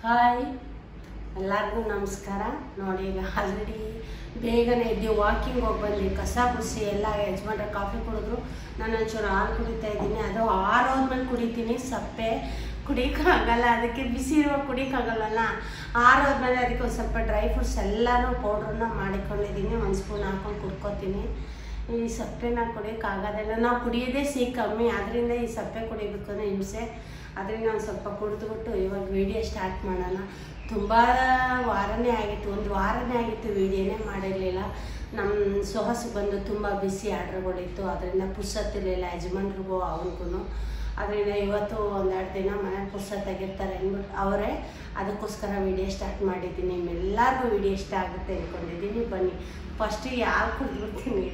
Hi ಎಲ್ಲರಿಗೂ ನಮಸ್ಕಾರ ನೋಡಿ ಈಗ ಆಲ್ರೆಡಿ ಬೇಗನೆ ಎದ್ದು ವಾಕಿಂಗ್ ಹೋಗಿ ಬಂದು ಕಸ ಗುಡಿಸಿ ಎಲ್ಲ ಯಜಮಾನ್ರ ಕಾಫಿ ಕುಡಿದ್ರು ನಾನು ಒಂಚೂರು ಹಾಲು ಕುಡಿತಾ ಇದ್ದೀನಿ ಅದು ಆರೋದ್ಮೇಲೆ ಕುಡಿತೀನಿ ಸಪ್ಪೆ ಕುಡಿಯೋಕ್ಕಾಗಲ್ಲ ಅದಕ್ಕೆ ಬಿಸಿ ಇರುವ ಕುಡಿಯೋಕ್ಕಾಗಲ್ಲಲ್ಲ ಆರೋದ್ಮೇಲೆ ಅದಕ್ಕೆ ಒಂದು ಸ್ವಲ್ಪ ಡ್ರೈ ಫ್ರೂಟ್ಸ್ ಎಲ್ಲನೂ ಪೌಡ್ರನ್ನ ಮಾಡಿಕೊಂಡಿದ್ದೀನಿ ಒಂದು ಸ್ಪೂನ್ ಹಾಕೊಂಡು ಕುಡ್ಕೊತೀನಿ ಈ ಸಪ್ಪೆನ ಕುಡಿಯೋಕ್ಕಾಗೋದಿಲ್ಲ ನಾವು ಕುಡಿಯೋದೇ ಸಿಹಿ ಕಮ್ಮಿ ಅದರಿಂದ ಈ ಸಪ್ಪೆ ಕುಡಿಬೇಕು ಅನ್ನೋ ಹಿಂಸೆ ಅದರಿಂದ ಒಂದು ಸ್ವಲ್ಪ ಕುಡಿದ್ಬಿಟ್ಟು ಇವಾಗ ವಿಡಿಯೋ ಸ್ಟಾರ್ಟ್ ಮಾಡೋಣ ತುಂಬ ವಾರನೇ ಆಗಿತ್ತು ಒಂದು ವಾರನೇ ಆಗಿತ್ತು ವಿಡಿಯೋನೇ ಮಾಡಿರಲಿಲ್ಲ ನಮ್ಮ ಸೊಗಸು ಬಂದು ತುಂಬ ಬಿಸಿ ಆರ್ಡ್ರ್ಗಳಿತ್ತು ಅದರಿಂದ ಪುರ್ಸತ್ತಿರಲಿಲ್ಲ ಯಜಮಾನ್ರಿಗೂ ಅವನಿಗೂ ಅದರಿಂದ ಇವತ್ತು ಒಂದೆರಡು ದಿನ ಮನೆ ಪುರ್ಸತ್ತಾಗಿರ್ತಾರೆ ಅಂದ್ಬಿಟ್ಟು ಅವರೇ ಅದಕ್ಕೋಸ್ಕರ ವಿಡಿಯೋ ಸ್ಟಾರ್ಟ್ ಮಾಡಿದ್ದೀನಿ ನಿಮ್ಮೆಲ್ಲರಿಗೂ ವಿಡಿಯೋ ಇಷ್ಟ ಆಗುತ್ತೆ ಅಂದ್ಕೊಂಡಿದ್ದೀನಿ ಬನ್ನಿ ಫಸ್ಟಿಗೆ ಯಾರು ಕುಡಿದ್ಬಿಡ್ತೀನಿ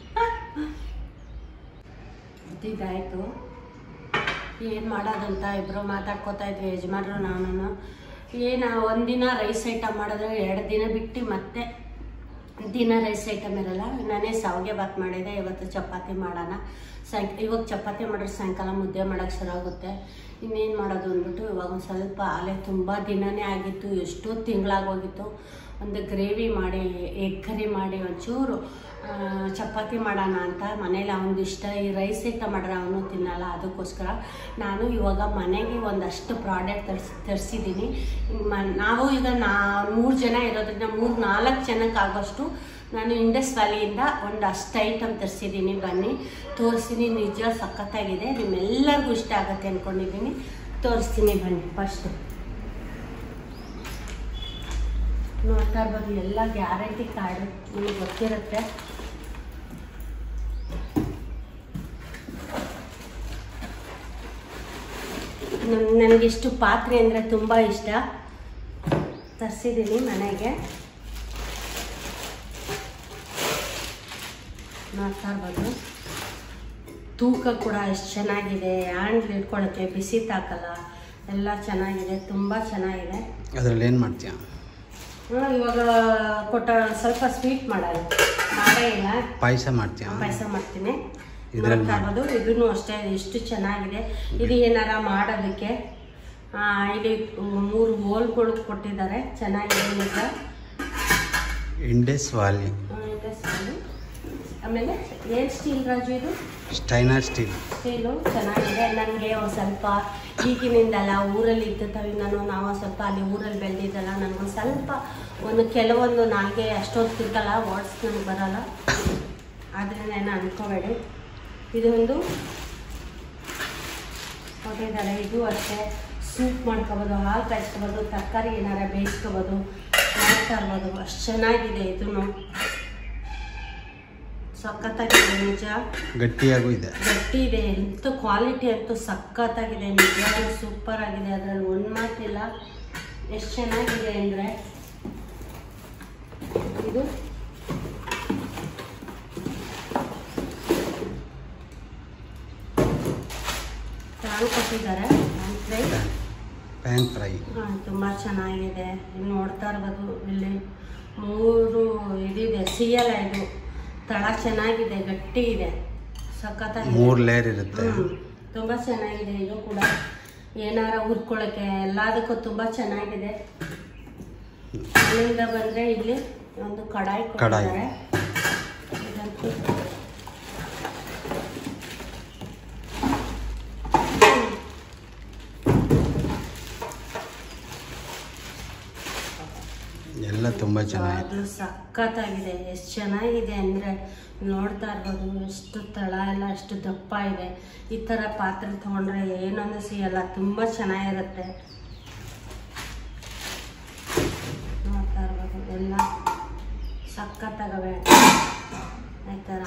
ಇದಾಯಿತು ಏನು ಮಾಡೋದಂತ ಇಬ್ಬರು ಮಾತಾಡ್ಕೋತಾ ಇದ್ವಿ ಯಜಮಾನ್ರು ನಾನು ಏನು ಒಂದಿನ ರೈಸ್ ಐಟಮ್ ಮಾಡಿದ್ರೆ ಎರಡು ದಿನ ಬಿಟ್ಟು ಮತ್ತೆ ದಿನ ರೈಸ್ ಐಟಮ್ ಇರಲ್ಲ ನಾನೇ ಸಾವಿಗೆ ಬಾತ್ ಮಾಡಿದೆ ಇವತ್ತು ಚಪಾತಿ ಮಾಡೋಣ ಸಾಯಂಕ ಇವಾಗ ಚಪಾತಿ ಮಾಡಿದ್ರೆ ಸಾಯಂಕಾಲ ಮುದ್ದೆ ಮಾಡೋಕ್ಕೆ ಶುರು ಆಗುತ್ತೆ ಇನ್ನೇನು ಮಾಡೋದು ಅಂದ್ಬಿಟ್ಟು ಇವಾಗ ಒಂದು ಸ್ವಲ್ಪ ಅಲೆ ತುಂಬ ದಿನನೇ ಆಗಿತ್ತು ಎಷ್ಟೋ ತಿಂಗಳಾಗೋಗಿತ್ತು ಒಂದು ಗ್ರೇವಿ ಮಾಡಿ ಎಗ್ ಕರಿ ಮಾಡಿ ಒಂಚೂರು ಆ, ಚಪಾತಿ ಮಾಡೋಣ ಅಂತ ಮನೇಲಿ ಅವನಿಗೆ ಇಷ್ಟ ಈ ರೈಸ್ ಐಟಮ್ ಮಾಡಿದ್ರೆ ಅವನು ತಿನ್ನಲ್ಲ ಅದಕ್ಕೋಸ್ಕರ ನಾನು ಇವಾಗ ಮನೆಗೆ ಒಂದಷ್ಟು ಪ್ರಾಡಕ್ಟ್ ತರಿಸಿ ತರಿಸಿದ್ದೀನಿ ಮ ನಾವು ಈಗ ನಾ ಮೂರು ಜನ ಇರೋದ್ರಿಂದ ಮೂರು ನಾಲ್ಕು ಜನಕ್ಕೆ ಆಗೋಷ್ಟು ನಾನು ಇಂಡಸ್ ವ್ಯಾಲಿಯಿಂದ ಒಂದು ಅಷ್ಟು ಐಟಮ್ ತರಿಸಿದ್ದೀನಿ ಬನ್ನಿ ತೋರಿಸ್ತೀನಿ ನಿಜ ಸಖತ್ತಾಗಿದೆ ನಿಮ್ಮೆಲ್ಲರಿಗೂ ಇಷ್ಟ ಆಗುತ್ತೆ ಅಂದ್ಕೊಂಡಿದ್ದೀನಿ ತೋರಿಸ್ತೀನಿ ಬನ್ನಿ ಫಸ್ಟು ನೋಡ್ತಾ ಇರ್ಬೋದು ಎಲ್ಲ ಗ್ಯಾರಂಟಿ ಕಾರ್ಡು ನಿಮಗೆ ಗೊತ್ತಿರುತ್ತೆ ನನ್- ನನಗಿಷ್ಟು ಪಾತ್ರೆ ಅಂದರೆ ತುಂಬ ಇಷ್ಟ ತರಿಸಿದ್ದೀನಿ ಮನೆಗೆ ನೋಡ್ತಾ ಇರ್ಬೋದು ತೂಕ ಕೂಡ ಎಷ್ಟು ಚೆನ್ನಾಗಿದೆ ಹ್ಯಾಂಡ್ಲ್ ಇಟ್ಕೊಳ್ಳೋಕ್ಕೆ ಬಿಸಿ ತಾಕಲ್ಲ ಎಲ್ಲ ಚೆನ್ನಾಗಿದೆ ತುಂಬ ಚೆನ್ನಾಗಿದೆ ಅದ್ರಲ್ಲಿ ಏನು ಮಾಡ್ತೀಯ ಹ್ಮ್, ಇವಾಗ ಕೊಟ್ಟ ಸ್ವಲ್ಪ ಸ್ವೀಟ್ ಮಾಡೋಣ ಮಾಡೇ ಇಲ್ಲ ಪಾಯಸ ಮಾಡ್ತೀಯ ಪಾಯಸ ಮಾಡ್ತೀನಿ ಇದ್ರಲ್ಲಿ ನೋಡ್ತಾ ಇರ್ಬೋದು ಇದನ್ನು ಅಷ್ಟೇ ಎಷ್ಟು ಚೆನ್ನಾಗಿದೆ ಇದು ಏನಾರ ಮಾಡೋದಕ್ಕೆ ಆ, ಇಲ್ಲಿ ಮೂರು ಹೋಲ್ಗಳು ಕೊಟ್ಟಿದ್ದಾರೆ ಚೆನ್ನಾಗಿದೆ ನಿಜ ಇಂಡಸ್ ವಾಲಿ ಆ, ಇದೆ ಸ್ಟೀಲು. ಆಮೇಲೆ ಏನು ಸ್ಟೀಲ್ ರಾಜು ಇದು ಸ್ಟೈನರ್ ಸ್ಟೀಲ್ ಸ್ಟೀಲು ಚೆನ್ನಾಗಿದೆ ನನಗೆ ಒಂದು ಸ್ವಲ್ಪ ಈಗಿನಿಂದಲ್ಲ ಊರಲ್ಲಿ ಇದ್ದತ್ತವೆ ನಾನು ನಾವು ಒಂದ್ ಸ್ವಲ್ಪ ಅಲ್ಲಿ ಊರಲ್ಲಿ ಬೆಳೆದಿದ್ದಲ್ಲ ನನಗೊಂದು ಸ್ವಲ್ಪ ಒಂದು ಕೆಲವೊಂದು ನಾಲ್ಗೆ ಅಷ್ಟೊಂದು ತಿರ್ಗಲ್ಲ ವರ್ಡ್ಸ್ ನನಗೆ ಬರಲ್ಲ ಆದ್ದರಿಂದ ಏನು ಅನ್ಕೋಬೇಡಿ ಇದು ಒಂದು ಕೊಟ್ಟಿದ್ದಾರೆ ಇದು ಅಷ್ಟೇ ಸೂಪ್ ಮಾಡ್ಕೋಬೋದು ಹಾಲು ಕಾಯಿಸ್ಕೋಬೋದು ತರಕಾರಿ ಏನಾರ ಬೇಯಿಸ್ಕೋಬೋದು ಮಾಡ್ತಾ ಇರ್ಬೋದು ಅಷ್ಟು ಚೆನ್ನಾಗಿದೆ ಇದನ್ನು ಸಖತ್ತಾಗಿದೆ ನಿಜ ಗಟ್ಟಿಯಾಗೂ ಇದೆ ಗಟ್ಟಿ ಇದೆ ಎಂತ ಕ್ವಾಲಿಟಿ ಅಂತೂ ಸಖತ್ತಾಗಿದೆ ನಿಜವಾಗ್ಲೂ ಸೂಪರ್ ಆಗಿದೆ ಅದರಲ್ಲಿ ಒಂದು ಮಾತಿಲ್ಲ ಎಷ್ಟು ಚೆನ್ನಾಗಿದೆ ಅಂದರೆ ಇದು ಪ್ಯಾನ್ ಕೊಟ್ಟಿದ್ದಾರೆ ಪ್ಯಾನ್ ಫ್ರೈ ಪ್ಯಾನ್ ಫ್ರೈ ತುಂಬ ಚೆನ್ನಾಗಿದೆ ಇಲ್ಲಿ ನೋಡ್ತಾ ಇರ್ಬೋದು ಇಲ್ಲಿ ಮೂರು ಇದಿದೆ ಸಿಯಲ್ಲ ಇದು ತಳ ಚೆನ್ನಾಗಿದೆ ಗಟ್ಟಿ ಇದೆ ಸಖತ್ತಾಗಿದೆ ಮೂರು ಲೇಯರ್ ಇರುತ್ತೆ ಹ್ಮ್. ತುಂಬಾ ಚೆನ್ನಾಗಿದೆ ಇದು ಕೂಡ ಏನಾರ ಹುರ್ಕೊಳ್ಳೋಕೆ ಎಲ್ಲದಕ್ಕೂ ತುಂಬಾ ಚೆನ್ನಾಗಿದೆ ಅಲ್ಲಿಂದ ಬಂದ್ರೆ ಇಲ್ಲಿ ಒಂದು ಕಡಾಯಿ ಕಡಾಯಿ. ಕೊಟ್ಟಿದ್ದಾರೆ ಇದಂತೂ ಎಲ್ಲ ತುಂಬ ಚೆನ್ನಾಗಿದೆ ಅದು ಸಖತ್ತಾಗಿದೆ ಎಷ್ಟು ಚೆನ್ನಾಗಿದೆ ಅಂದರೆ ನೋಡ್ತಾ ಇರ್ಬೋದು ಎಷ್ಟು ತಳ ಎಲ್ಲ ಎಷ್ಟು ದಪ್ಪ ಇದೆ ಈ ಥರ ಪಾತ್ರೆ ತೊಗೊಂಡ್ರೆ ಏನೊಂದು ಸಿಗಲ್ಲ ತುಂಬ ಚೆನ್ನಾಗಿರುತ್ತೆ ನೋಡ್ತಾ ಇರ್ಬೋದು ಎಲ್ಲ ಸಖತ್ತಾಗವೆ ಈ ಥರ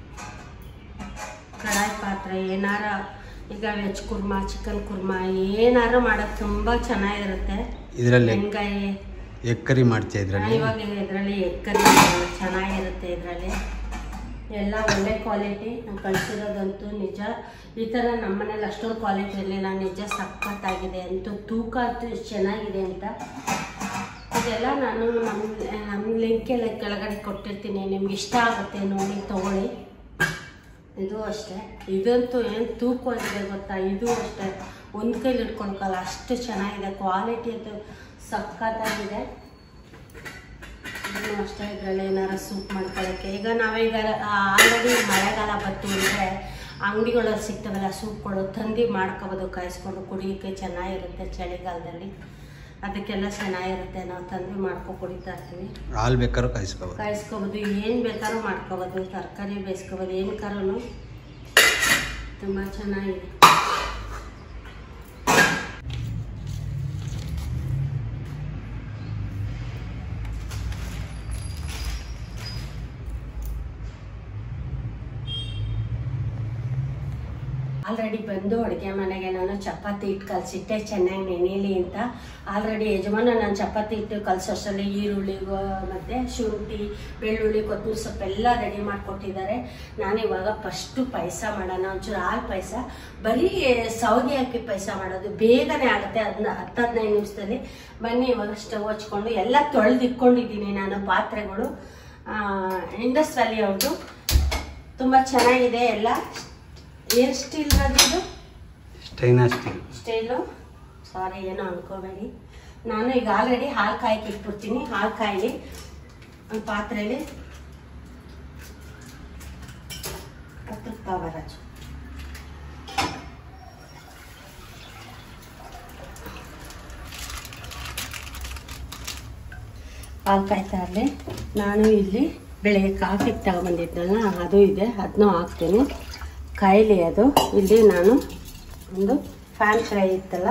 ಕಡಾಯಿ ಪಾತ್ರೆ ಏನಾರ ಈಗ ವೆಜ್ ಕುರ್ಮಾ ಚಿಕನ್ ಕುರ್ಮಾ ಏನಾರು ಮಾಡೋದು ತುಂಬ ಚೆನ್ನಾಗಿರುತ್ತೆ ಇದರಲ್ಲಿ ಬೆಂಗಾಯಿ ಎಗ್ ಕರಿ ಮಾಡ್ತೀಯ ಇದರಲ್ಲಿ ಇವಾಗ ಇದರಲ್ಲಿ ಎಗ್ ಕರಿ ಚೆನ್ನಾಗಿರುತ್ತೆ ಇದರಲ್ಲಿ ಎಲ್ಲ ಒಳ್ಳೆ ಕ್ವಾಲಿಟಿ ನಾನು ಕಳಿಸಿರೋದಂತೂ ನಿಜ ಈ ಥರ ನಮ್ಮ ಮನೇಲಿ ಅಷ್ಟೊಂದು ಕ್ವಾಲಿಟಿ ಇರಲಿಲ್ಲ ನಿಜ ಸಖತ್ತಾಗಿದೆ ಅಂತೂ ತೂಕ ಅಂತೂ ಎಷ್ಟು ಚೆನ್ನಾಗಿದೆ ಅಂತ ಇದೆಲ್ಲ ನಾನು ನಮ್ಮ ನಮ್ಮ ಲಿಂಕೆಲ್ಲ ಕೆಳಗಡೆ ಕೊಟ್ಟಿರ್ತೀನಿ ನಿಮ್ಗೆ ಇಷ್ಟ ಆಗುತ್ತೆ ನೋಡಿ ತಗೊಳ್ಳಿ ಇದು ಅಷ್ಟೇ ಇದಂತೂ ಏನು ತೂಕವಾಗಿದೆ ಗೊತ್ತಾ ಇದು ಅಷ್ಟೇ ಒಂದು ಕೈಲಿ ಇಟ್ಕೊಳಕ್ಕಲ್ಲ ಅಷ್ಟು ಚೆನ್ನಾಗಿದೆ ಕ್ವಾಲಿಟಿ ಅಂತೂ ಸಖತ್ತಾಗಿದೆ ಇದನ್ನು ಅಷ್ಟೇ ಇದರಲ್ಲಿ ಏನಾರ ಸೂಪ್ ಮಾಡ್ಕೊಳ್ಳೋಕ್ಕೆ ಈಗ ನಾವೀಗ ಆಲ್ರೆಡಿ ಮಳೆಗಾಲ ಬಂತು ಅಂದರೆ ಅಂಗಡಿಗಳಲ್ಲಿ ಸಿಗ್ತವಲ್ಲ ಸೂಪ್ಗಳು ತಂದು ಮಾಡ್ಕೋಬೋದು ಕಾಯಿಸ್ಕೊಂಡು ಕುಡಿಯೋಕ್ಕೆ ಚೆನ್ನಾಗಿರುತ್ತೆ ಚಳಿಗಾಲದಲ್ಲಿ ಅದಕ್ಕೆಲ್ಲ ಚೆನ್ನಾಗಿರುತ್ತೆ ನಾವು ತಂದು ಮಾಡ್ಕೊ ಕುಡಿತಾ ಇರ್ತೀವಿ ಹಾಲು ಬೇಕಾದ್ರೂ ಕಾಯಿಸ್ಕೋಬೋದು ಕಾಯಿಸ್ಕೋಬೋದು ಏನು ಬೇಕಾದ್ರೂ ಮಾಡ್ಕೋಬೋದು ತರಕಾರಿ ಬೇಯಿಸ್ಕೋಬೋದು ಏನು ಕಾರೂ ತುಂಬ ಚೆನ್ನಾಗಿದೆ ಆಲ್ರೆಡಿ ಬಂದು ಅಡುಗೆ ಮನೆಗೆ ನಾನು ಚಪಾತಿ ಹಿಟ್ಟು ಕಲಸಿಟ್ಟೆ ಚೆನ್ನಾಗಿ ನೆನೆಯಲಿ ಅಂತ ಆಲ್ರೆಡಿ ಯಜಮಾನ ನಾನು ಚಪಾತಿ ಹಿಟ್ಟು ಕಲಸೋಷ್ಟರಲ್ಲಿ ಈರುಳ್ಳಿ ಗೋ- ಮತ್ತೆ ಶುಂಠಿ ಬೆಳ್ಳುಳ್ಳಿ ಕೊತ್ತಂಬರಿ ಸೊಪ್ಪೆಲ್ಲ ರೆಡಿ ಮಾಡಿಕೊಟ್ಟಿದ್ದಾರೆ ನಾನು ಇವಾಗ ಫಸ್ಟು ಪಾಯಸ ಮಾಡೋಣ ಒಂಚೂರು ಹಾಲು ಪಾಯಸ ಬರೀ ಸೌದೆ ಹಾಕಿ ಪಾಯಸ ಮಾಡೋದು ಬೇಗನೆ ಆಗುತ್ತೆ ಅದನ್ನ ಹತ್ತು ಹದಿನೈದು ನಿಮಿಷದಲ್ಲಿ ಬನ್ನಿ ಇವಾಗ ಸ್ಟವ್ ಹಚ್ಕೊಂಡು ಎಲ್ಲ ತೊಳೆದಿಟ್ಕೊಂಡಿದ್ದೀನಿ ನಾನು ಪಾತ್ರೆಗಳು ಇಂಡಸ್ ವ್ಯಾಲಿ ಅವ್ರದ್ದು ತುಂಬ ಚೆನ್ನಾಗಿದೆ ಎಲ್ಲ ಏರ್ ಸ್ಟೀಲ್ ಇದು ಸ್ಟೈನಾ ಸ್ಟೀಲ್ ಸ್ಟೀಲು ಸಾರಿ ಏನೋ ಅನ್ಕೋಬೇಡಿ ನಾನು ಈಗ ಆಲ್ರೆಡಿ ಹಾಲು ಕಾಯಕ್ಕೆ ಇಟ್ಬಿಡ್ತೀನಿ ಹಾಲು ಕಾಯಿಲಿ ಒಂದು ಪಾತ್ರೆಯಲ್ಲಿ ಹತ್ತು ಬರಾಜು ಹಾಲು ಕಾಯ್ತಾ ಇರಲಿ ನಾನು ಇಲ್ಲಿ ಬೆಳಗ್ಗೆ ಕಾಫಿ ತಗೊಂಬಂದಿದ್ನಲ್ಲ ಅದು ಇದೆ ಅದನ್ನೂ ಹಾಕ್ತೀನಿ ಕಾಯಿಲೆ ಅದು ಇಲ್ಲಿ ನಾನು ಒಂದು ಫ್ಯಾನ್ ಫ್ರೈ ಇತ್ತಲ್ಲ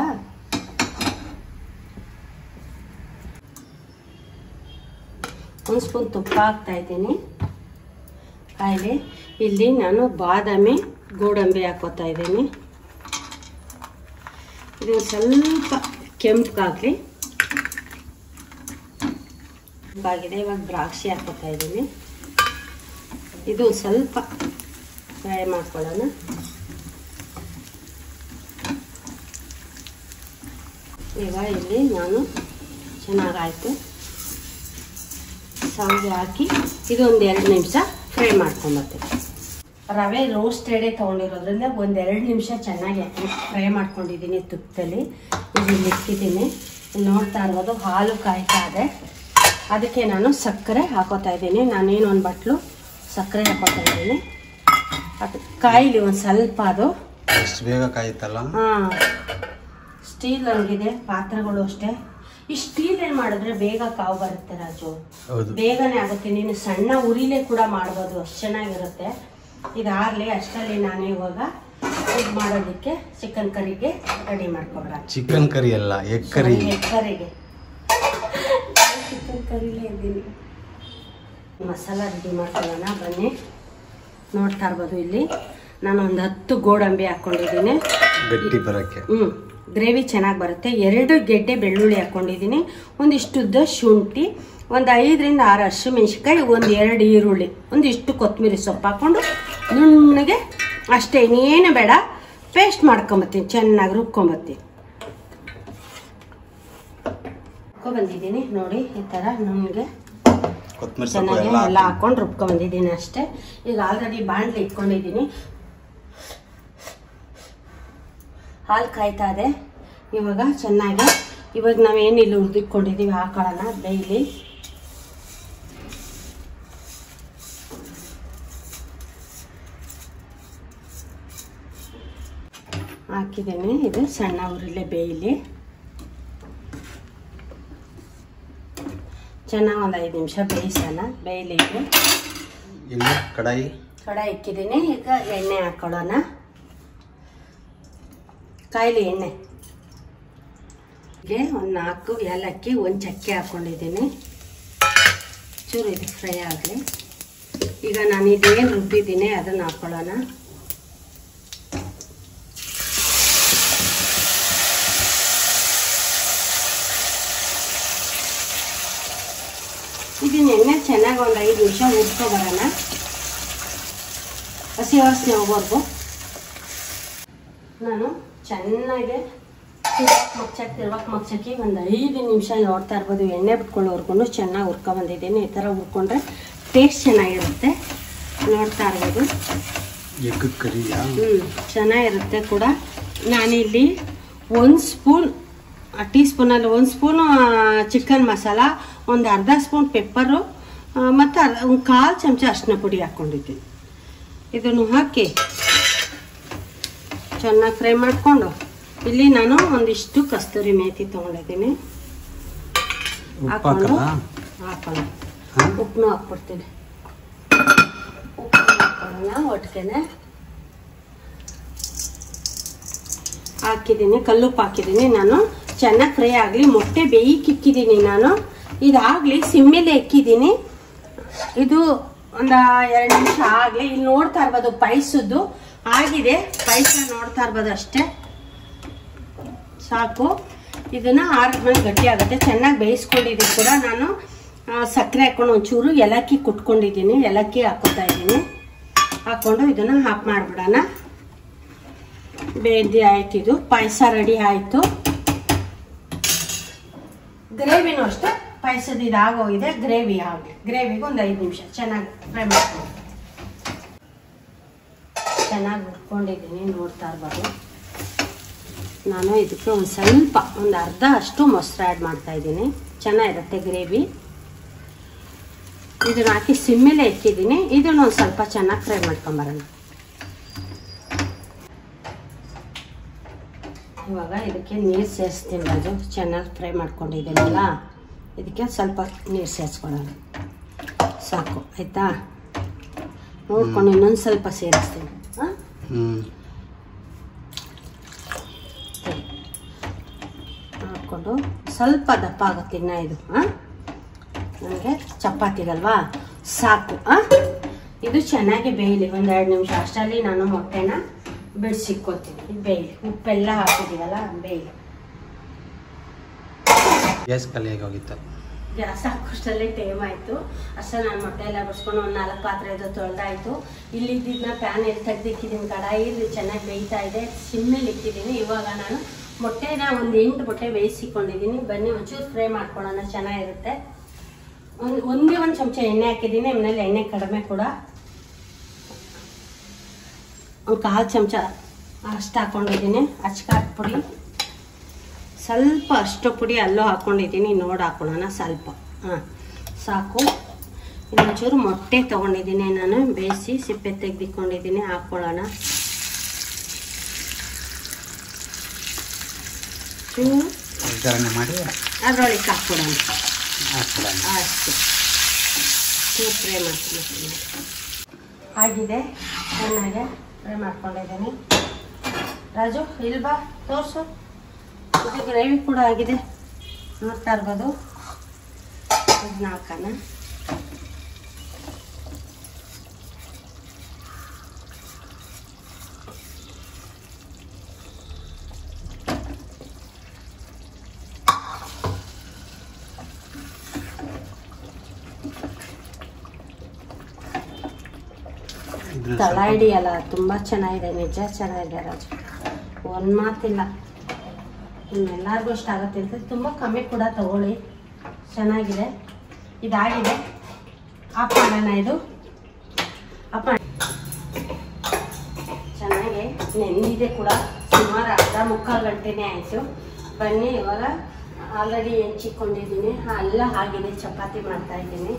ಒಂದು ಸ್ಪೂನ್ ತುಪ್ಪ ಹಾಕ್ತಾ ಇದ್ದೀನಿ ಕಾಯಿಲೆ ಇಲ್ಲಿ ನಾನು ಬಾದಾಮಿ ಗೋಡಂಬಿ ಹಾಕೋತಾ ಇದ್ದೀನಿ ಇದು ಸ್ವಲ್ಪ ಕೆಂಪಗಾಗಲಿ ಆಗಿದೆ ಇವಾಗ ದ್ರಾಕ್ಷಿ ಹಾಕೋತಾ ಇದ್ದೀನಿ ಇದು ಸ್ವಲ್ಪ ಫ್ರೈ ಮಾಡ್ಕೊಳ್ಳೋಣ ಈಗ ಇಲ್ಲಿ ನಾನು ಚೆನ್ನಾಗಾಯಿತು ಸಾವಿಗೆ ಹಾಕಿ ಇದೊಂದು ಎರಡು ನಿಮಿಷ ಫ್ರೈ ಮಾಡ್ಕೊಂಬರ್ತೀನಿ ರವೆ ರೋಸ್ಟೆಡೇ ತೊಗೊಂಡಿರೋದ್ರಿಂದ ಒಂದು ಎರಡು ನಿಮಿಷ ಚೆನ್ನಾಗಿ ಫ್ರೈ ಮಾಡ್ಕೊಂಡಿದ್ದೀನಿ ತುಪ್ಪದಲ್ಲಿ ಇದು ಇಲ್ಲಿ ಇಕ್ಕಿದ್ದೀನಿ ಇಲ್ಲಿ ನೋಡ್ತಾ ಇರ್ಬೋದು ಹಾಲು ಕಾಯ್ತಾ ಇದೆ ಅದಕ್ಕೆ ನಾನು ಸಕ್ಕರೆ ಹಾಕೋತಾ ಇದ್ದೀನಿ ನಾನೇನು ಒಂದು ಬಟ್ಲು ಸಕ್ಕರೆ ಹಾಕೋತಾ ಇದ್ದೀನಿ ಅದು ಕಾಯಿಲಿ ಒಂದು ಸ್ವಲ್ಪ ಅದು ಎಷ್ಟು ಬೇಗ ಕಾಯುತ್ತಲ್ಲ ಹಾಂ ಸ್ಟೀಲ್ ಹಂಗಿದೆ ಪಾತ್ರೆಗಳು ಅಷ್ಟೇ ಈ ಸ್ಟೀಲ್ ಏನು ಮಾಡಿದ್ರೆ ಬೇಗ ಕಾವು ಬರುತ್ತೆ ರಾಜು ಹೌದು ಬೇಗನೆ ಆಗುತ್ತೆ ನೀನು ಸಣ್ಣ ಉರಿಲೇ ಕೂಡ ಮಾಡ್ಬೋದು ಅಷ್ಟು ಚೆನ್ನಾಗಿರುತ್ತೆ ಇದಾಗಲಿ ಅಷ್ಟರಲ್ಲಿ ನಾನು ಇವಾಗ ಇದು ಮಾಡೋದಕ್ಕೆ ಚಿಕನ್ ಕರಿಗೆ ರೆಡಿ ಮಾಡ್ಕೊಬಿಡ ಚಿಕನ್ ಕರಿ ಅಲ್ಲ ಎಗ್ ಕರಿ ಕರಿಗೆ ಚಿಕನ್ ಕರಿಲೇ ಇದ್ದೀನಿ ಮಸಾಲ ರೆಡಿ ಮಾಡ್ಕೊಳ್ಳೋಣ ಬನ್ನಿ ನೋಡ್ತಾ ಇರ್ಬೋದು ಇಲ್ಲಿ ನಾನು ಒಂದು ಹತ್ತು ಗೋಡಂಬಿ ಹಾಕ್ಕೊಂಡಿದ್ದೀನಿ ಗಟ್ಟಿ ಬರೋಕ್ಕೆ ಹ್ಞೂ ಗ್ರೇವಿ ಚೆನ್ನಾಗಿ ಬರುತ್ತೆ ಎರಡು ಗೆಡ್ಡೆ ಬೆಳ್ಳುಳ್ಳಿ ಹಾಕ್ಕೊಂಡಿದ್ದೀನಿ ಒಂದಿಷ್ಟುದ್ದ ಶುಂಠಿ ಒಂದು ಐದರಿಂದ ಆರು ಹಸಿಮೆಣ್ಸಿನ್ಕಾಯಿ ಒಂದು ಎರಡು ಈರುಳ್ಳಿ ಒಂದಿಷ್ಟು ಕೊತ್ತಂಬರಿ ಸೊಪ್ಪು ಹಾಕ್ಕೊಂಡು ನುಣ್ಣಗೆ ಅಷ್ಟೇ ಇನ್ನೇನು ಬೇಡ ಪೇಸ್ಟ್ ಮಾಡ್ಕೊಂಬತ್ತೀನಿ ಚೆನ್ನಾಗಿ ರುಬ್ಕೊಂಬತ್ತೀನಿ ಬಂದಿದ್ದೀನಿ ನೋಡಿ ಈ ಥರ ನುಣ್ಣಗೆ ಕೊತ್ತಂಬರಿ ಸೊಪ್ಪು ಚೆನ್ನಾಗಿ ಎಲ್ಲ ಎಲ್ಲ ಹಾಕೊಂಡು ರುಬ್ಕೊಂಬಂದಿದ್ದೀನಿ ಅಷ್ಟೇ ಈಗ ಆಲ್ರೆಡಿ ಬಾಣಲಿ ಇಟ್ಕೊಂಡಿದ್ದೀನಿ ಹಾಲು ಕಾಯ್ತಾ ಇದೆ ಇವಾಗ ಚೆನ್ನಾಗಿ ಇವಾಗ ನಾವೇನು ಇಲ್ಲಿ ಹುರಿದಿಟ್ಕೊಂಡಿದ್ದೀವಿ ಹಾಕೊಳ್ಳೋಣ ಡೈಲಿ ಹಾಕಿದ್ದೀನಿ ಇದು ಸಣ್ಣ ಉರಿಲೆ ಬೇಯಲಿ ಚೆನ್ನಾಗಿ ಒಂದು ಐದು ನಿಮಿಷ ಬೇಯಿಸೋಣ ಬೇಯಲಿ ಇದು ಇಲ್ಲಿ ಕಡಾಯಿ ಕಡಾಯಿ ಇಕ್ಕಿದ್ದೀನಿ ಈಗ ಎಣ್ಣೆ ಹಾಕೊಳ್ಳೋಣ ಕಾಯಿಲೆ ಎಣ್ಣೆ ಹೀಗೆ ಒಂದು ನಾಲ್ಕು ಏಲಕ್ಕಿ ಒಂದು ಚಕ್ಕೆ ಹಾಕ್ಕೊಂಡಿದ್ದೀನಿ ಚೂರು ಇದು ಫ್ರೈ ಆಗಲಿ ಈಗ ನಾನು ಇದೇನು ರುಬ್ಬಿದ್ದೀನಿ ಅದನ್ನು ಹಾಕ್ಕೊಳ್ಳೋಣ ಇದನ್ನ ಎಣ್ಣೆ ಚೆನ್ನಾಗಿ ಒಂದು ಐದು ನಿಮಿಷ ಹುರ್ಕೊಬರೋಣ ಹಸಿ ವಾಸನೆ ಹೋಗೋರ್ಗು ನಾನು ಚೆನ್ನಾಗಿ ತಿರ್ವಾಕ್ ಮಗ್ಚಕ್ಕೆ ತಿರ್ವಾಕ್ ಮಗ್ಚಕ್ಕೆ ಒಂದು ಐದು ನಿಮಿಷ ನೋಡ್ತಾ ಇರ್ಬೋದು ಎಣ್ಣೆ ಬಿಟ್ಕೊಳ್ಳೋರ್ಗು ಚೆನ್ನಾಗಿ ಹುರ್ಕೊಂಬಂದಿದ್ದೀನಿ ಈ ಥರ ಹುರ್ಕೊಂಡ್ರೆ ಟೇಸ್ಟ್ ಚೆನ್ನಾಗಿರುತ್ತೆ ನೋಡ್ತಾ ಇರ್ಬೋದು ಎಗ್ ಕರಿಯಾ ಹ್ಞೂ ಚೆನ್ನಾಗಿರುತ್ತೆ ಕೂಡ ನಾನಿಲ್ಲಿ ಒಂದು ಸ್ಪೂನ್ ಟೀ ಸ್ಪೂನಲ್ಲಿ ಒಂದು ಸ್ಪೂನು ಚಿಕನ್ ಮಸಾಲ ಒಂದು ಅರ್ಧ ಸ್ಪೂನ್ ಪೆಪ್ಪರು ಮತ್ತು ಒಂದು ಕಾಲು ಚಮಚ ಅರಿಶಿನ ಪುಡಿ ಹಾಕ್ಕೊಂಡಿದ್ದೀನಿ ಇದನ್ನು ಹಾಕಿ ಚೆನ್ನಾಗಿ ಫ್ರೈ ಮಾಡಿಕೊಂಡು ಇಲ್ಲಿ ನಾನು ಒಂದಿಷ್ಟು ಕಸ್ತೂರಿ ಮೇಥಿ ತೊಗೊಂಡಿದ್ದೀನಿ ಉಪ್ಪು ಹಾಕೊಂಡು ಹಾಕಲ್ಲ ಹಾಕೊಂಡು ಹಾಂ ಉಪ್ಪನ್ನು ಹಾಕ್ಬಿಡ್ತೀನಿ ಉಪ್ಪು ಹಾಕೊಳ್ಳೋಣ ಒಟ್ಟಿಗೆನೆ ಹಾಕಿದ್ದೀನಿ ಕಲ್ಲುಪ್ಪು ಹಾಕಿದ್ದೀನಿ ನಾನು ಚೆನ್ನಾಗಿ ಫ್ರೈ ಆಗಲಿ ಮೊಟ್ಟೆ ಬೇಯಿಕ್ಕೆ ಇಕ್ಕಿದ್ದೀನಿ ನಾನು ಇದಾಗಲಿ ಸಿಮ್ಮೇಲೆ ಇಕ್ಕಿದ್ದೀನಿ ಇದು ಒಂದು ಎರಡು ನಿಮಿಷ ಆಗಲಿ ಇಲ್ಲಿ ನೋಡ್ತಾ ಇರ್ಬೋದು ಪಾಯಸದ್ದು ಆಗಿದೆ ಪಾಯಸ ನೋಡ್ತಾ ಇರ್ಬೋದು ಅಷ್ಟೇ ಸಾಕು ಇದನ್ನ ಆರಿದ್ಮೇಲೆ ಗಟ್ಟಿ ಆಗುತ್ತೆ ಚೆನ್ನಾಗಿ ಬೇಯಿಸ್ಕೊಂಡಿದ್ದೀನಿ ಕೂಡ ನಾನು ಆ, ಸಕ್ಕರೆ ಹಾಕೊಂಡು ಒಂಚೂರು ಏಲಕ್ಕಿ ಕುಟ್ಕೊಂಡಿದ್ದೀನಿ ಏಲಕ್ಕಿ ಹಾಕೋತಾ ಇದ್ದೀನಿ ಹಾಕೊಂಡು ಇದನ್ನ ಹಾಕ್ ಮಾಡಿಬಿಡೋಣ ಬೇಂದಿ ಆಯ್ತು ಇದು ಪಾಯಸ ರೆಡಿ ಆಯ್ತು ಗ್ರೇವಿನೂ ಅಷ್ಟೇ ಪಾಯಸದ ಇದು ಆಗೋಗಿದೆ ಗ್ರೇವಿ ಆಗಲಿ ಗ್ರೇವಿಗೆ ಒಂದು ಐದು ನಿಮಿಷ ಚೆನ್ನಾಗಿ ಫ್ರೈ ಮಾಡ್ಕೊಂಡು ಚೆನ್ನಾಗಿ ಹುರ್ಕೊಂಡಿದ್ದೀನಿ ನೋಡ್ತಾ ಇರ್ಬೋದು ನಾನು ಇದಕ್ಕೆ ಒಂದು ಸ್ವಲ್ಪ ಒಂದು ಅರ್ಧ ಅಷ್ಟು ಮೊಸರು ಆ್ಯಡ್ ಮಾಡ್ತಾ ಇದ್ದೀನಿ ಚೆನ್ನಾಗಿರುತ್ತೆ ಗ್ರೇವಿ ಇದನ್ನ ಹಾಕಿ ಸಿಮ್ಮೇಲೆ ಇಕ್ಕಿದ್ದೀನಿ ಇದನ್ನ ಒಂದು ಸ್ವಲ್ಪ ಚೆನ್ನಾಗಿ ಫ್ರೈ ಮಾಡ್ಕೊಂಬರೋಣ ಇವಾಗ ಇದಕ್ಕೆ ನೀರು ಸೇರಿಸ್ತೀನಿ ಅದು ಚೆನ್ನಾಗಿ ಫ್ರೈ ಮಾಡ್ಕೊಂಡಿದ್ದೀನಲ್ಲ ಇದಕ್ಕೆ ಸ್ವಲ್ಪ ನೀರು ಸೇರಿಸ್ಕೊಳ್ಳೋಣ ಸಾಕು ಆಯಿತಾ ನೋಡ್ಕೊಂಡು ಇನ್ನೊಂದು ಸ್ವಲ್ಪ ಸೇರಿಸ್ತೀನಿ ಹಾಂ ಹ್ಞೂ ಹಾಕ್ಕೊಂಡು ಸ್ವಲ್ಪ ದಪ್ಪ ಆಗುತ್ತೆ ಇನ್ನ ಇದು ಹಾಂ ನನಗೆ ಚಪಾತಿಗಲ್ವಾ ಸಾಕು ಹಾಂ ಇದು ಚೆನ್ನಾಗಿ ಬೇಯಲಿ ಒಂದು ಎರಡು ನಿಮಿಷ ಅಷ್ಟರಲ್ಲಿ ನಾನು ಮೊಟ್ಟೆನ ಬಿಡಿಸಿಕ್ಕೋತೀನಿ ಬೇಯಲಿ ಉಪ್ಪೆಲ್ಲ ಹಾಕಿದ್ದೀವಲ್ಲ ಬೇಯಲಿ ಗ್ಯಾಸ್ ಖಾಲಿಯಾಗಿ ಹೋಗಿತ್ತು ಗ್ಯಾಸ್ ಹಾಕೋಷ್ಟಲ್ಲೇ ಟೈಮ್ ಆಯಿತು ಅಷ್ಟೇ ನಾನು ಮೊಟ್ಟೆ ಎಲ್ಲ ಬಿಡಿಸ್ಕೊಂಡು ಒಂದು ನಾಲ್ಕು ಪಾತ್ರೆ ಇದು ತೊಳೆದಾಯ್ತು ಇಲ್ಲಿದ್ದನ್ನ ಪ್ಯಾನ್ ಎಲ್ಲಿ ತೆಗ್ದಿಕ್ಕಿದ್ದೀನಿ ಕಡಾಯಿಲಿ ಚೆನ್ನಾಗಿ ಬೇಯ್ತಾ ಇದೆ ಸಿಮ್ಮೇಲಿ ಇಕ್ಕಿದ್ದೀನಿ ಇವಾಗ ನಾನು ಮೊಟ್ಟೆನ ಒಂದು ಎಂಟು ಮೊಟ್ಟೆ ಬೇಯಿಸಿಕೊಂಡಿದ್ದೀನಿ ಬನ್ನಿ ಒಂಚೂರು ಫ್ರೈ ಮಾಡ್ಕೊಳ್ಳೋಣ ಚೆನ್ನಾಗಿರುತ್ತೆ ಒಂದು ಒಂದೇ ಒಂದು ಚಮಚ ಎಣ್ಣೆ ಹಾಕಿದ್ದೀನಿ ಆಮೇಲೆ ಎಣ್ಣೆ ಕಡಿಮೆ ಕೂಡ ಒಂದು ಕಾಲು ಚಮಚ ಅಷ್ಟು ಹಾಕೊಂಡಿದ್ದೀನಿ ಅಚ್ಕಾರದ ಪುಡಿ ಸ್ವಲ್ಪ ಅಷ್ಟು ಪುಡಿ ಅಲ್ಲೂ ಹಾಕ್ಕೊಂಡಿದ್ದೀನಿ ನೋಡಿ ಹಾಕೊಳ್ಳೋಣ ಸ್ವಲ್ಪ ಹಾಂ ಸಾಕು ಇನ್ನೊಂಚೂರು ಮೊಟ್ಟೆ ತೊಗೊಂಡಿದ್ದೀನಿ ನಾನು ಬೇಯಿಸಿ ಸಿಪ್ಪೆ ತೆಗೆದಿಕೊಂಡಿದ್ದೀನಿ ಹಾಕ್ಕೊಳ್ಳೋಣ ಚೂರು ಒಗ್ಗರಣೆ ಮಾಡಿ ಅದರೊಳಗೆ ಹಾಕ್ಕೊಡೋಣ ಹಾಕ್ಬಿಡೋಣ ಅಷ್ಟೇ ಚೂರು ಫ್ರೈ ಮಾಡ್ತೀನಿ ಆಗಿದೆ ಚೆನ್ನಾಗೆ ಫ್ರೈ ಮಾಡ್ಕೊಂಡಿದ್ದೀನಿ ರಾಜು ಇಲ್ಲಿ ಬಾ ತೋರಿಸು ಇದು ಗ್ರೇವಿ ಕೂಡ ಆಗಿದೆ ನೋಡ್ತಾ ಇರ್ಬೋದು ಇದನ್ನ ಹಾಕೋಣ ಇದ್ರ ತಳ ಸ್ವಲ್ಪ- ಹಿಡಿಯಲ್ಲ ತುಂಬ ಚೆನ್ನಾಗಿದೆ ನಿಜ ಚೆನ್ನಾಗಿದೆ ರಾಜು ಒಂದು ಮಾತಿಲ್ಲ ಎಲ್ಲರಿಗೂ ಇಷ್ಟ ಆಗುತ್ತೆ ಅಂತ ತುಂಬ ಕಮ್ಮಿ ಕೂಡ ತಗೊಳ್ಳಿ ಚೆನ್ನಾಗಿದೆ ಇದಾಗಿದೆ ಆಫ್ ಮಾಡೋಣ ಇದು ಆಫ್ ಮಾಡಿ ಚೆನ್ನಾಗಿ ನೆಂದಿದೆ ಕೂಡ ಸುಮಾರು ಅರ್ಧ ಮುಕ್ಕಾಲು ಗಂಟೆನೇ ಆಯಿತು ಬನ್ನಿ ಇವಾಗ ಆಲ್ರೆಡಿ ಹೆಂಚಿಕೊಂಡಿದ್ದೀನಿ ಎಲ್ಲ ಆಗಿದೆ ಚಪಾತಿ ಮಾಡ್ತಾ ಇದ್ದೀನಿ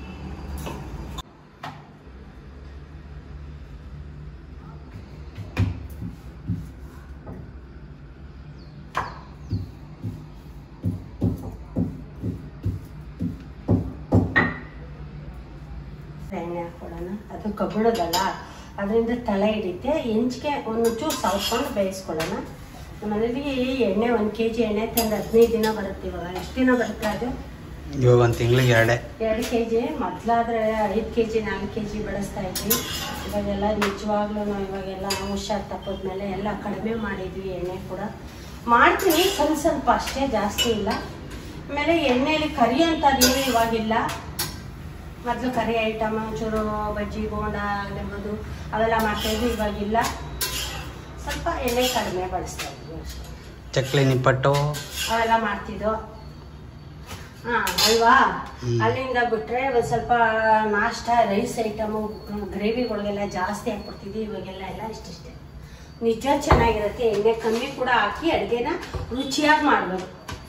ಎಣ್ಣೆ ಹಾಕೊಳ್ಳೋಣ ಅದು ಕಬ್ಬಿಣದಲ್ಲ ಅದರಿಂದ ತಲೆ ಹಿಡಿತೆ ಹೆಂಚಿಗೆ ಒಂದು ಚೂರು ಸವರ್ಕೊಂಡು ಬೇಯಿಸ್ಕೊಳ್ಳೋಣ ಮನೇಲಿ ಎಣ್ಣೆ ಒಂದು ಕೆ ಜಿ ಎಣ್ಣೆ ತಂದು ಹದಿನೈದು ದಿನ ಬರುತ್ತೆ ಇವಾಗ ಎಷ್ಟು ದಿನ ಬರುತ್ತೆ ಅದು ಇವಾಗ ಒಂದು ತಿಂಗಳಿಗೆ ಎರಡೇ ಎರಡು ಕೆ ಜಿ ಮೊದಲಾದ್ರೆ ಐದು ಕೆ ಜಿ ನಾಲ್ಕು ಕೆ ಜಿ ಬೆಳೆಸ್ತಾ ಇದ್ವಿ ಇವಾಗೆಲ್ಲ ನಿಜವಾಗ್ಲೂ ಇವಾಗೆಲ್ಲ ಹುಷಾರು ತಪ್ಪದ್ಮೇಲೆ ಎಲ್ಲ ಕಡಿಮೆ ಮಾಡಿದ್ವಿ ಎಣ್ಣೆ ಕೂಡ ಮಾಡ್ತೀನಿ ಸ್ವಲ್ಪ ಸ್ವಲ್ಪ ಅಷ್ಟೇ ಜಾಸ್ತಿ ಇಲ್ಲ ಆಮೇಲೆ ಎಣ್ಣೆಯಲ್ಲಿ ಕರಿ ಅಂಥದ್ದು ಏನು ಇವಾಗಿಲ್ಲ ಮೊದಲು ಕರಿ ಐಟಮ್ ಚೂರು ಬಜ್ಜಿ ಬೋಂಡ ಆಗಿರ್ಬೋದು ಅವೆಲ್ಲ ಮಾಡ್ತಾಯಿದ್ವಿ ಇವಾಗಿಲ್ಲ ಸ್ವಲ್ಪ ಎಣ್ಣೆ ಕಡಿಮೆ ಬಳಸ್ತಾ ಇದ್ವಿ ಅಷ್ಟೇ ಚಕ್ಲಿ ನಿಪ್ಪಟ್ಟು ಅವೆಲ್ಲ ಮಾಡ್ತಿದ್ದೋ ಹಾ ಅಲ್ವಾ ಹ್ಮ್. ಅಲ್ಲಿಂದ ಬಿಟ್ರೆ ಒಂದ್ ಸ್ವಲ್ಪ ನಾಷ್ಟ ರೈಸ್ ಐಟಮು ಗ್ರೇವಿಗಳಿಗೆಲ್ಲ ಜಾಸ್ತಿ ಹಾಕ್ಬಿಡ್ತಿದ್ವಿ ಇವಾಗೆಲ್ಲ ಎಲ್ಲ ಇಷ್ಟಿಷ್ಟೇ ನಿಜ ಚೆನ್ನಾಗಿರುತ್ತೆ ಎಣ್ಣೆ ಕಮ್ಮಿ ಕೂಡ ಹಾಕಿ ಅಡುಗೆನ ರುಚಿಯಾಗಿ ಮಾಡ್ಬೋದು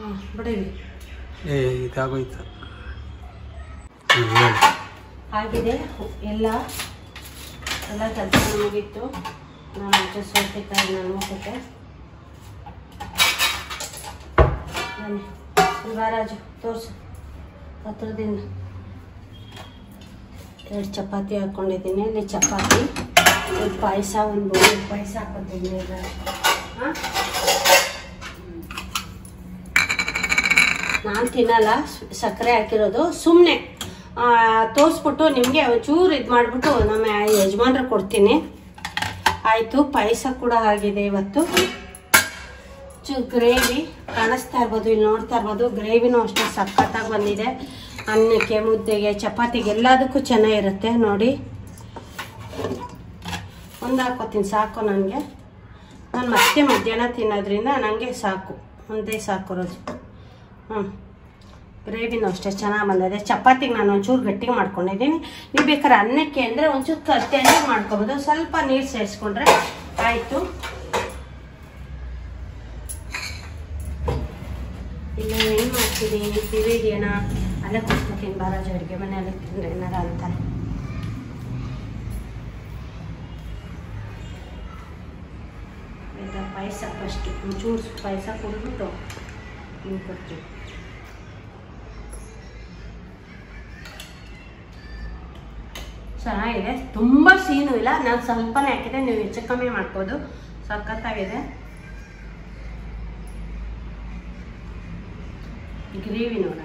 ಹಾಂ ಬಿಡೀವಿ ಏ ಇದಾಗೋಯ್ತು ಹ್ಮ್, ಹೇಳು ಆಗಿದೆ ಎಲ್ಲ ಎಲ್ಲ ಕೆಲಸ ಮುಗೀತು ನಾನು ಮುಂಚೆ ಸೌತೆಕಾಯಿ ನನ್ನ ಮುಖಕ್ಕೆ ಬನ್ನಿ ಶಿವರಾಜು ತೋರಿಸು ಹತ್ರದಿಂದ ಎರಡು ಚಪಾತಿ ಹಾಕ್ಕೊಂಡಿದ್ದೀನಿ ಇಲ್ಲಿ ಚಪಾತಿ ಒಂದು ಪಾಯಸ ಒಂದು ಬೋಳಿ ಪಾಯಸ ಹಾಕೋತೀನಿ ಈಗ ಹಾಂ ನಾನು ತಿನ್ನಲ್ಲ ಸ್- ಸಕ್ಕರೆ ಹಾಕಿರೋದು ಸುಮ್ಮನೆ ತೋರಿಸ್ಬಿಟ್ಟು ನಿಮಗೆ ಒಂಚೂರು ಇದು ಮಾಡಿಬಿಟ್ಟು ನಮ್ಮ ಯಜಮಾನ್ರಿಗೆ ಕೊಡ್ತೀನಿ ಆಯಿತು ಪಾಯಸ ಕೂಡ ಆಗಿದೆ ಇವತ್ತು ಚು ಗ್ರೇವಿ ಕಾಣಿಸ್ತಾ ಇರ್ಬೋದು ಇಲ್ಲಿ ನೋಡ್ತಾ ಇರ್ಬೋದು ಗ್ರೇವಿನೂ ಅಷ್ಟೇ ಸಖತ್ತಾಗಿ ಬಂದಿದೆ ಅನ್ನಕ್ಕೆ ಮುದ್ದೆಗೆ ಚಪಾತಿಗೆ ಎಲ್ಲದಕ್ಕೂ ಚೆನ್ನಾಗಿರುತ್ತೆ ನೋಡಿ ಒಂದು ಹಾಕೋತೀನಿ ಸಾಕು ನನಗೆ ನಾನು ಮತ್ತೆ ಮಧ್ಯಾಹ್ನ ತಿನ್ನೋದ್ರಿಂದ ನನಗೆ ಸಾಕು ಒಂದೇ ಸಾಕು ರೋಜು ಹ್ಞೂ ಗ್ರೇವಿನೂ ಅಷ್ಟೇ ಚೆನ್ನಾಗಿ ಬಂದಿದೆ ಚಪಾತಿಗೆ ನಾನು ಒಂಚೂರು ಗಟ್ಟಿಗೆ ಮಾಡ್ಕೊಂಡಿದ್ದೀನಿ ನೀವು ಬೇಕಾದ್ರೆ ಅನ್ನಕ್ಕೆ ಅಂದರೆ ಒಂಚೂರು ಕ- ತೆಳ್ಳಗೆ ಮಾಡ್ಕೊಬೋದು ಸ್ವಲ್ಪ ನೀರು ಸೇರಿಸ್ಕೊಂಡ್ರೆ ಆಯಿತು ಇಲ್ಲ ಏನು ಮಾಡ್ತೀನಿ ಟಿವಿ ಇದೆಯೇನ ಅಲ್ಲೇ ಕೂತ್ಕೊತೀನಿ ಬಾರಾಜು ಅಡುಗೆ ಮನೆಯಲ್ಲಿ ತಿಂದ್ರೆ ಏನಾರ ಅಂತಾರೆ ಆಯ್ತಾ ಪಾಯಸ ಫಸ್ಟ್ ಒಂಚೂರು ಪಾಯಸ ಕುಡಿದ್ಬಿಟ್ಟು ನೀವು ಕೊಡ್ತೀವಿ ಚೆನ್ನಾಗಿದೆ ತುಂಬ ಸೀನು ಇಲ್ಲ ನಾನು ಸ್ವಲ್ಪನೇ ಹಾಕಿದೆ ನೀವು ಹೆಚ್ಚು ಕಮ್ಮಿ ಮಾಡ್ಬೋದು ಸಖತ್ತಾಗಿದೆ ಗ್ರೇವಿ ನೋಡೋಣ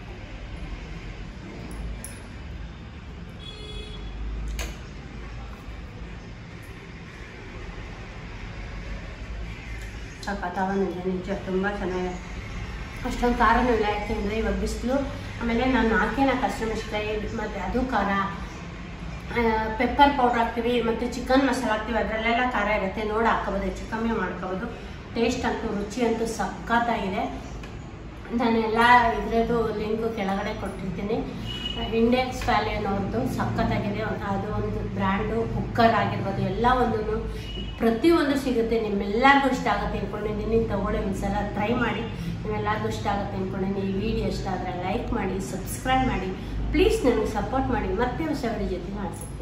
ಸಖತ್ತಾಗಿದೆ ನಿಜ ತುಂಬ ಚೆನ್ನಾಗಿದೆ ಅಷ್ಟೊಂದು ಖಾರನೂ ಇಲ್ಲ ಯಾಕೆಂದರೆ ಇವಾಗ ಬಿಸಿಲು ಆಮೇಲೆ ನಾನು ಹಾಕೇನ ಕಸ್ಟಮರ್ಸ್ಗೆ ಮತ್ತು ಅದು ಖಾರ ಪೆಪ್ಪರ್ ಪೌಡ್ರ್ ಹಾಕ್ತೀವಿ ಮತ್ತು ಚಿಕನ್ ಮಸಾಲ ಹಾಕ್ತೀವಿ ಅದರಲ್ಲೆಲ್ಲ ಖಾರ ಇರುತ್ತೆ ನೋಡಿ ಹಾಕೋಬೋದು ಹೆಚ್ಚು ಕಮ್ಮಿ ಮಾಡ್ಕೋಬೋದು ಟೇಸ್ಟ್ ಅಂತೂ ರುಚಿ ಅಂತೂ ಸಖತ್ತಾಗಿದೆ ನಾನೆಲ್ಲ ಇದ್ರದ್ದು ಲಿಂಕು ಕೆಳಗಡೆ ಕೊಟ್ಟಿರ್ತೀನಿ ಇಂಡೆಕ್ಸ್ ವ್ಯಾಲಿಯನ್ ಅವ್ರದ್ದು ಸಖತ್ತಾಗಿದೆ ಅದು ಒಂದು ಬ್ರ್ಯಾಂಡು ಕುಕ್ಕರ್ ಆಗಿರ್ಬೋದು ಎಲ್ಲ ಒಂದು ಪ್ರತಿಯೊಂದು ಸಿಗುತ್ತೆ ನಿಮ್ಮೆಲ್ಲರಿಗೂ ಇಷ್ಟ ಆಗುತ್ತೆ ಅಂದ್ಕೊಂಡಿದ್ದೀನಿ ತಗೊಳ್ಳಿ ಒಂದ್ಸಲ ಟ್ರೈ ಮಾಡಿ ನಿಮ್ಮೆಲ್ಲರಿಗೂ ಇಷ್ಟ ಆಗುತ್ತೆ ಅಂದ್ಕೊಂಡಿದ್ದೀನಿ ಈ ವಿಡಿಯೋ ಇಷ್ಟ ಆದರೆ ಲೈಕ್ ಮಾಡಿ ಸಬ್ಸ್ಕ್ರೈಬ್ ಮಾಡಿ ಪ್ಲೀಸ್ ನನಗೆ ಸಪೋರ್ಟ್ ಮಾಡಿ ಮತ್ತೆ ಹೊಸ ವಿಡಿಯೋ ಜೊತೆ ಮಾಡಿಸಿ